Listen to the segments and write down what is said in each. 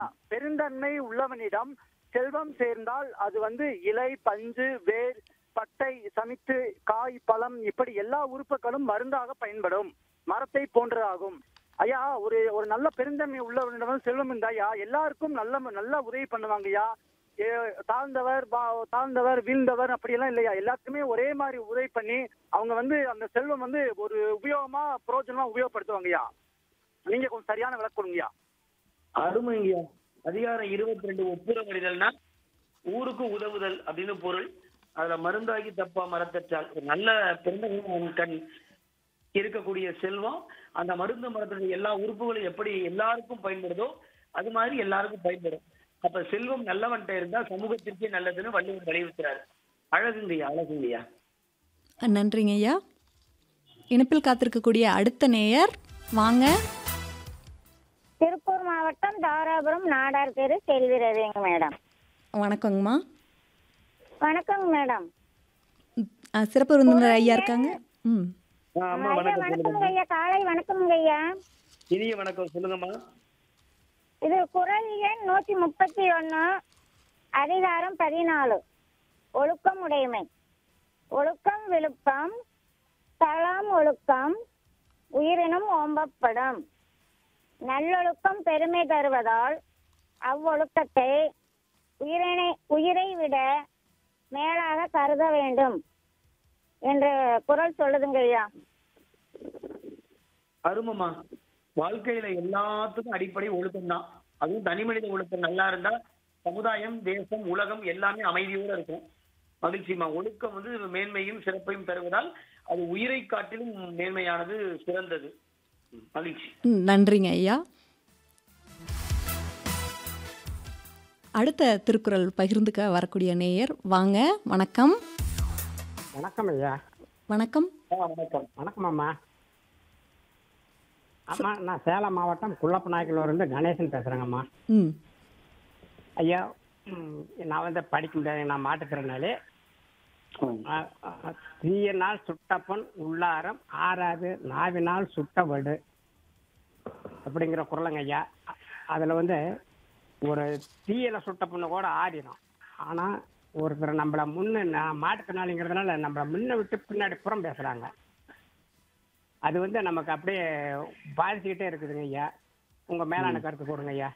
பெருந்தன்மை உள்ளவனிடம் செல்வம் சேர்ந்தால் அது வந்து இலை பஞ்சு வேர் பட்டை சமித்து காய் பழம் இப்படி எல்லா உறுப்புகளும் மருந்தாக பயன்படும் மரத்தை போன்றதாகும் ஐயா ஒரு ஒரு நல்ல பெருந்தன்மை உள்ளவனிடம் செல்வம் இருந்தா ஐயா எல்லாருக்கும் நல்ல நல்லா உதவி பண்ணுவாங்க ஐயா ஏ- தாழ்ந்தவர் பா- தாழ்ந்தவர் வீழ்ந்தவர் அப்படியெல்லாம் இல்லையா எல்லாத்துக்குமே ஒரே மாதிரி உதவி பண்ணி அவங்க வந்து அந்த செல்வம் வந்து ஒரு உபயோகமா பிரயோஜனமா உபயோகப்படுத்துவாங்கய்யா நீங்க கொஞ்சம் சரியான விளக்கம் கொடுங்கய்யா அருமைங்கய்யா அதிகாரம் இருபத்தி ரெண்டு ஒப்புரவழிதல்னா ஊருக்கு உதவுதல் அப்படின்னு பொருள் அதுல மருந்தாகி தப்பா மரத்தற்றால் ஒரு நல்ல பிறந்த கண் இருக்கக்கூடிய செல்வம் அந்த மருந்து மரத்துடைய எல்லா உறுப்புகளும் எப்படி எல்லாருக்கும் பயன்படுதோ அது மாதிரி எல்லாருக்கும் பயன்படும் அப்ப செல்வம் நல்லவன்கிட்ட இருந்தா சமூகத்திற்கே நல்லதுன்னு வள்ளுவர் வலியுறுத்துறாரு அழகுங்கய்யா அழகுங்கய்யா நன்றிங்க ஐயா இணைப்பில் காத்திருக்கக்கூடிய அடுத்த நேயர் வாங்க திருப்பூர் மாவட்டம் தாராபுரம் நாடார் தெரு செல்வி ரவிங்க மேடம் வணக்கங்கம்மா வணக்கங்க மேடம் அஹ், சிறப்பு விருந்தினர் ஐயா இருக்காங்க ம் ஆ, அம்மா ஐயா வணக்கம் வணக்கங்க சொல்லுங்கம்மா ஐயா காலை வணக்கங்க ஐயா இனிய வணக்கம் சொல்லுங்கம்மா இது குரல் எண் நூத்தி முப்பத்தி ஒண்ணு அதிகாரம் பதினாலு ஒழுக்கம் உடைமை ஒழுக்கம் விழுப்பம் தளம் ஒழுக்கம் உயிரினும் ஓம்பப்படும் நல்லொழுக்கம் பெருமை தருவதால் அவ்வொழுக்கத்தை உயிரினை உயிரை விட மேலாக கருத வேண்டும் என்ற குரல் சொல்லுதுங்க ஐயா அருமமா வாழ்க்கையில எல்லாத்துக்கும் அடிப்படை ஒழுக்கம் தான் அதுவும் தனி மனித ஒழுக்கம் நல்லா இருந்தா சமுதாயம் தேசம் உலகம் எல்லாமே அமைதியோட இருக்கும் மகிழ்ச்சிமா ஒழுக்கம் வந்து மேன்மையும் சிறப்பையும் தருவதால் அது உயிரை காட்டிலும் மேன்மையானது சிறந்தது ம், மகிழ்ச்சி ம், நன்றிங்க ஐயா அடுத்த திருக்குறள் பகிர்ந்துக்க வரக்கூடிய நேயர் வாங்க வணக்கம் வணக்கம் ஐயா வணக்கம் ஆ, வணக்கம் வணக்கம் அம்மா அம்மா நான் சேலம் மாவட்டம் குள்ளப்ப நாயக்கலூர்லேருந்து கணேசன் பேசுகிறேங்கம்மா ம் ஐயா ம், நான் வந்து படிக்க முடியாது நான் மாட்டுத்திறனாளி அ- அ- தீயினால் சுட்டப்பன் உள்ளாரம் ஆறாது நாவினால் சுட்ட வடு அப்படிங்கிற குரலுங்க ஐயா அதில் வந்து ஒரு தீயில சுட்ட பொண்ணு கூட ஆடிடும் ஆனால் ஒருத்தர் நம்மளை முன்ன நான் மாட்டுத்திறனாளிங்கிறதுனால நம்மளை முன்ன விட்டு பின்னாடி புறம் பேசுகிறாங்க அது வந்து நமக்கு அப்படியே பாதிச்சுக்கிட்டே இருக்குதுங்க ஐயா உங்கள் மேலான கருத்து கூறுங்க ஐயா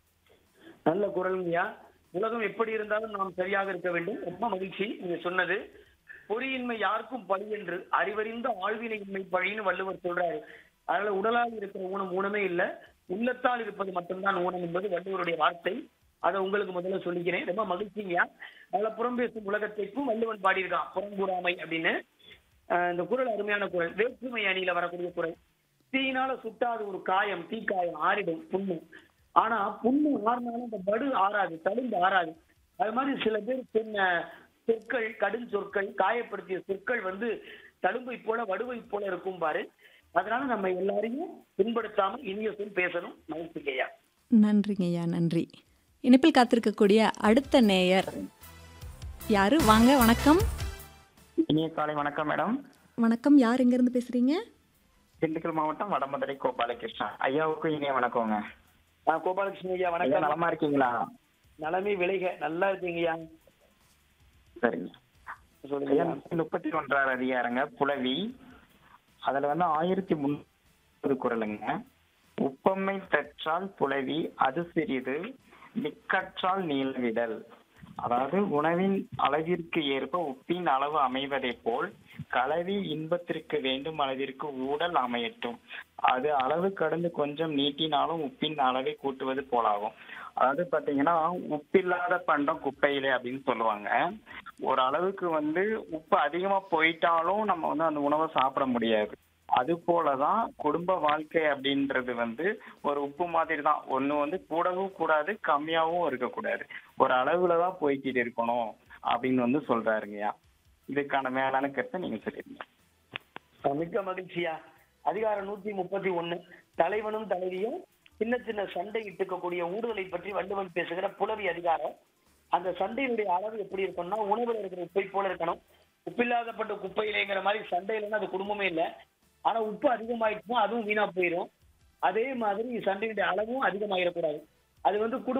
நல்ல குரல்ங்கய்யா உலகம் எப்படி இருந்தாலும் நாம் சரியாக இருக்க வேண்டும் ரொம்ப மகிழ்ச்சி நீங்க சொன்னது பொறியின்மை யாருக்கும் பழி என்று அறிவறிந்த ஆழ்வினையின்மை பழின்னு வள்ளுவர் சொல்றாரு அதனால உடலால் இருக்கிற ஊனம் ஊனமே இல்ல உள்ளத்தால் இருப்பது மட்டும்தான் ஊனம் என்பது வள்ளுவருடைய வார்த்தை அதை உங்களுக்கு முதல்ல சொல்லிக்கிறேன் ரொம்ப மகிழ்ச்சிங்கய்யா அதனால புறம் பேசும் உலகத்திற்கும் வள்ளுவன் பாடியிருக்கான் புறங்கூறாமை அப்படின்னு அஹ் இந்த குரல் அருமையான குரல் வேற்றுமை அணியில வரக்கூடிய குரல் தீயினால சுட்டாது ஒரு காயம் தீக்காயம் ஆறிடும் புண்ணு ஆனா புண்ணு ஆறினாலும் அந்த படு ஆறாது தழும்பு ஆறாது அது மாதிரி சில பேர் சொன்ன சொற்கள் கடும் சொற்கள் காயப்படுத்திய சொற்கள் வந்து தழும்பை போல வடுவை போல இருக்கும் பாரு அதனால நம்ம எல்லாரையும் பின்படுத்தாம இனிய சொல் பேசணும் மகிழ்ச்சிக்கையா நன்றிங்க ஐயா நன்றி இணைப்பில் காத்திருக்கக்கூடிய அடுத்த நேயர் யாரு வாங்க வணக்கம் இனிய காலை வணக்கம் மேடம் வணக்கம் யார் எங்கேருந்து பேசுறீங்க திண்டுக்கல் மாவட்டம் வடமதுரை கோபாலகிருஷ்ணன் ஐயாவுக்கும் இனிய வணக்கங்க ஆ, கோபாலகிருஷ்ணன் ஐயா ஐயா வணக்கம் நலமா இருக்கீங்களா நலமே விளைக நல்லா இருக்கீங்கய்யா சரிங்க சொல்லுங்க ஐயா முப்பத்தி ஒன்றாவது அதிகாரங்க புலவி அதுல வந்து ஆயிரத்தி முன்னூறு குரலுங்க உப்பம்மை தற்றால் புலவி அது சிறிது மிக்கற்றால் நீளவிடல் அதாவது உணவின் அளவிற்கு ஏற்ப உப்பின் அளவு அமைவதைப் போல் கலவி இன்பத்திற்கு வேண்டும் அளவிற்கு ஊடல் அமையட்டும் அது அளவு கடந்து கொஞ்சம் நீட்டினாலும் உப்பின் அளவை கூட்டுவது போலாகும் அதாவது பாத்தீங்கன்னா உப்பில்லாத பண்டம் குப்பையிலே அப்படின்னு சொல்லுவாங்க ஒரு அளவுக்கு வந்து உப்பு அதிகமா போயிட்டாலும் நம்ம வந்து அந்த உணவை சாப்பிட முடியாது அது போலதான் குடும்ப வாழ்க்கை அப்படின்றது வந்து ஒரு உப்பு மாதிரி தான் ஒண்ணு வந்து கூடவும் கூடாது கம்மியாவும் இருக்கக்கூடாது ஒரு அளவுல தான் போய்க்கிட்டு இருக்கணும் அப்படின்னு வந்து சொல்றாருங்கய்யா இதுக்கான மேலான கருத்தை நீங்க சொல்லிருங்க அஹ் மிக்க மகிழ்ச்சியா அதிகாரம் நூத்தி முப்பத்தி ஒண்ணு தலைவனும் தலைவியும் சின்ன சின்ன சண்டை இட்டுக்கக்கூடிய ஊடுதலை பற்றி வள்ளுவன் பேசுகிற புலவி அதிகாரம் அந்த சண்டையினுடைய அளவு எப்படி இருக்கணும்னா உணவுல இருக்கிற உப்பை போல இருக்கணும் உப்பில்லாதப்பட்ட குப்பையிலேங்கிற மாதிரி சண்டை இல்லைன்னா அது குடும்பமே இல்லை ஆனா உப்பு அதிகமாயிடுச்சுன்னா அதுவும் வீணா போயிடும் அதே மாதிரி சண்டையினுடைய அளவும் அதிகமாயிடக்கூடாது அது வந்து குடும்ப